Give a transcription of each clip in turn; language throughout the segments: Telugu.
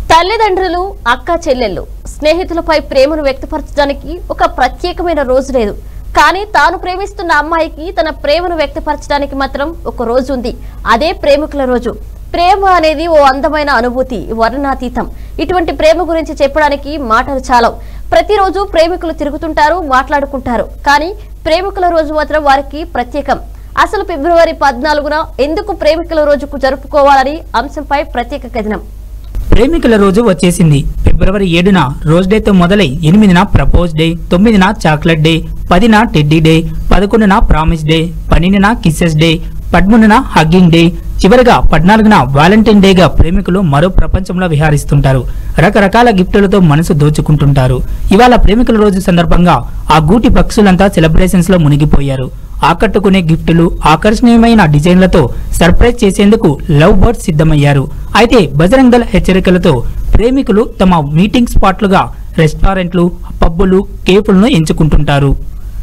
తల్లిదండ్రులు అక్క చెల్లెళ్ళు స్నేహితులపై ప్రేమను వ్యక్తపరచడానికి ఒక ప్రత్యేకమైన రోజు లేదు కానీ తాను ప్రేమిస్తున్న అమ్మాయికి తన ప్రేమను వ్యక్తపరచడానికి మాత్రం ఒక రోజు ఉంది అదే ప్రేమికుల రోజు ప్రేమ అనేది ఓ అందమైన అనుభూతి వర్ణనాతీతం ఇటువంటి ప్రేమ గురించి చెప్పడానికి మాటలు చాలవు ప్రతిరోజు ప్రేమికులు తిరుగుతుంటారు మాట్లాడుకుంటారు కానీ ప్రేమికుల రోజు మాత్రం వారికి ప్రత్యేకం అసలు ఫిబ్రవరి పద్నాలుగున ఎందుకు ప్రేమికుల రోజుకు జరుపుకోవాలని అంశంపై ప్రత్యేక కథనం ప్రేమికుల రోజు వచ్చేసింది ఫిబ్రవరి ఏడున రోజ్ డేతో మొదలై ఎనిమిదిన ప్రపోజ్ డే తొమ్మిదిన చాక్లెట్ డే పదిన టెడ్డీ డే పదకొండున ప్రామిస్ డే పన్నెండున కిస్సెస్ డే పదమూడున హగ్గింగ్ డే చివరిగా పద్నాలుగున వాలంటైన్ డేగా ప్రేమికులు మరో ప్రపంచంలో విహారిస్తుంటారు రకరకాల గిఫ్టులతో మనసు దోచుకుంటుంటారు ఇవాళ ప్రేమికుల రోజు సందర్భంగా ఆ గూటి పక్షులంతా సెలబ్రేషన్స్ లో మునిగిపోయారు ఆకట్టుకునే గిఫ్టులు ఆకర్షణీయమైన డిజైన్లతో సర్ప్రైజ్ చేసేందుకు లవ్ బర్డ్స్ సిద్ధమయ్యారు అయితే బజరంగ్ దళ్ హెచ్చరికలతో ప్రేమికులు తమ మీటింగ్ స్పాట్లుగా రెస్టారెంట్లు పబ్బులు కేఫ్లను ఎంచుకుంటుంటారు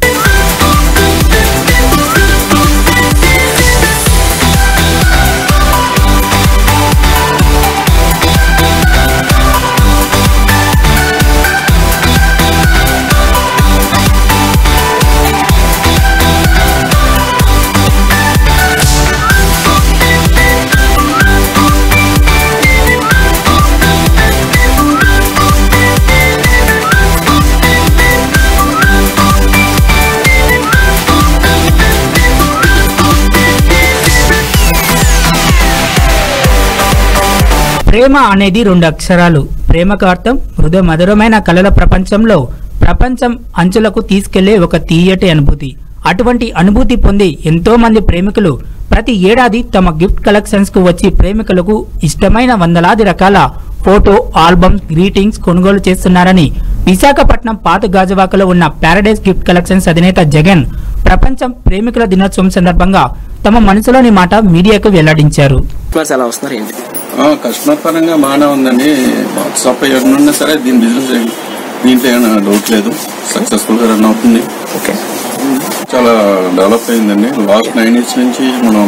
ప్రేమ అనేది రెండు అక్షరాలు ప్రేమకు అర్థం మృదు మధురమైన కళల ప్రపంచంలో ప్రపంచం అంచులకు తీసుకెళ్లే ఒక తీయటి అనుభూతి అటువంటి అనుభూతి పొంది ఎంతో మంది ప్రేమికులు ప్రతి ఏడాది తమ గిఫ్ట్ కలెక్షన్స్ కు వచ్చి ప్రేమికులకు ఇష్టమైన వందలాది రకాల ఫోటో ఆల్బమ్స్ గ్రీటింగ్స్ కొనుగోలు చేస్తున్నారని విశాఖపట్నం పాత గాజువాకలో ఉన్న పారడైజ్ గిఫ్ట్ కలెక్షన్స్ అధినేత జగన్ ప్రపంచం ప్రేమికుల దినోత్సవం సందర్భంగా తమ మనసులోని మాట మీడియాకు వెల్లడించారు కస్టమర్స్ ఎలా వస్తున్నారు ఏంటి ఆ, కస్టమర్ పరంగా బాగానే ఉందండి వాట్సాప్ ఎవరినున్నా సరే దీని బిజినెస్ ఏం- దీంట్లో ఏమైనా డౌట్ లేదు సక్సెస్ఫుల్ గా రన్ అవుతుంది ఓకే చాలా డెవలప్ అయిందండి లాస్ట్ నైన్ ఇయర్స్ నుంచి మనం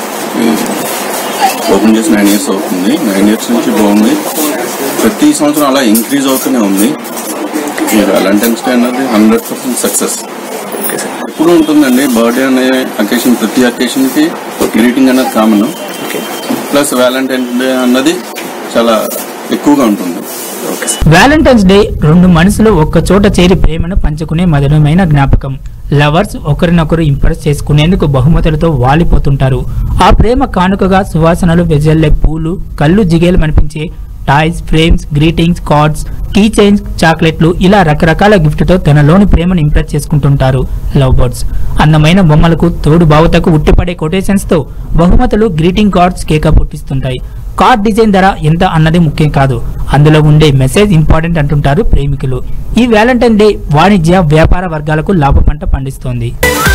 ఓపెన్ చేసి నైన్ ఇయర్స్ అవుతుంది నైన్ ఇయర్స్ నుంచి బాగుంది ప్రతి సంవత్సరం అలా ఇంక్రీజ్ అవుతూనే ఉంది ఈ వ్యాలంటైన్స్ డే అన్నది hundred percent success okay sir ఇప్పుడు ఉంటుందండి బర్త్డే అనే అకేషన్ ప్రతి అకేషన్ కి గ్రీటింగ్ అన్నది common okay plus Valentine day అన్నది చాలా ఎక్కువగా ఉంటుంది ఓకే సార్ వ్యాలంటైన్స్ డే రెండు మనసులు ఒక్క చోట చేరి ప్రేమను పంచుకునే మధురమైన జ్ఞాపకం లవర్స్ ఒకరినొకరు ఇంప్రెస్ చేసుకునేందుకు బహుమతులతో వాలిపోతుంటారు ఆ ప్రేమ కానుకగా సువాసనలు వెజల్లే పూలు కళ్ళు జిగేలమనిపించే toys frames greetings cards key chains చాక్లెట్లు ఇలా రకరకాల గిఫ్ట్తో తనలోని ప్రేమను ఇంప్రెస్ చేసుకుంటుంటారు లవ్ బర్డ్స్ అందమైన బొమ్మలకు తోడు బావుతకు ఉట్టిపడే కొటేషన్స్ తో బహుమతులు గ్రీటింగ్ కార్డ్స్ కేక పుట్టిస్తుంటాయి కార్డ్ డిజైన్ ధర ఎంత అన్నది ముఖ్యం కాదు అందులో ఉండే మెసేజ్ ఇంపార్టెంట్ అంటుంటారు ప్రేమికులు ఈ వ్యాలంటైన్ డే వాణిజ్య వ్యాపార వర్గాలకు లాభ పంట పండిస్తోంది